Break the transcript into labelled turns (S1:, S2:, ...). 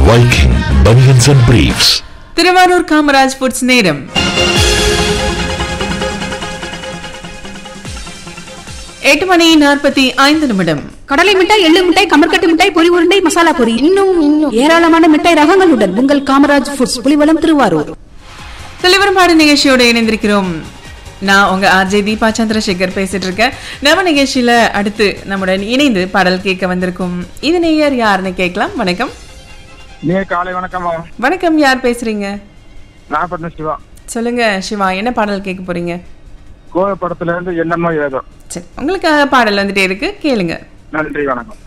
S1: Viking Bunions and Briefs.
S2: Thiruvarur Kamaraj foods நேரம் எட்டு மணி நாற்பத்தி ஐந்து நிமிடம்
S3: கடலை மிட்டாய் எள்ளு மிட்டாய் கமர்கட்டு மிட்டாய் பொரி உருண்டை மசாலா பொரி இன்னும் இன்னும் ஏராளமான மிட்டாய் ரகங்களுடன் உங்கள் காமராஜ் ஃபுட்ஸ் புலிவலம் திருவாரூர்
S2: தலைவரம்பாடு நிகழ்ச்சியோட இணைந்திருக்கிறோம் நான் உங்க ஆர்ஜே தீபா சந்திரசேகர் பேசிட்டு இருக்கேன் நம்ம நிகழ்ச்சியில அடுத்து நம்முடன் இணைந்து பாடல் கேட்க வந்திருக்கும் இது நேயர் யாருன்னு கேட்கலாம் வணக்கம்
S4: நீங்க காலை வணக்கம்மா
S2: வணக்கம் யார் பேசுறீங்க
S4: நாகப்பட்டினம் சிவா
S2: சொல்லுங்க சிவா என்ன பாடல் கேட்க போறீங்க
S4: கோவை படத்துல இருந்து என்னமோ ஏதோ
S2: சரி உங்களுக்கு பாடல் வந்துட்டே இருக்கு கேளுங்க
S4: நன்றி வணக்கம்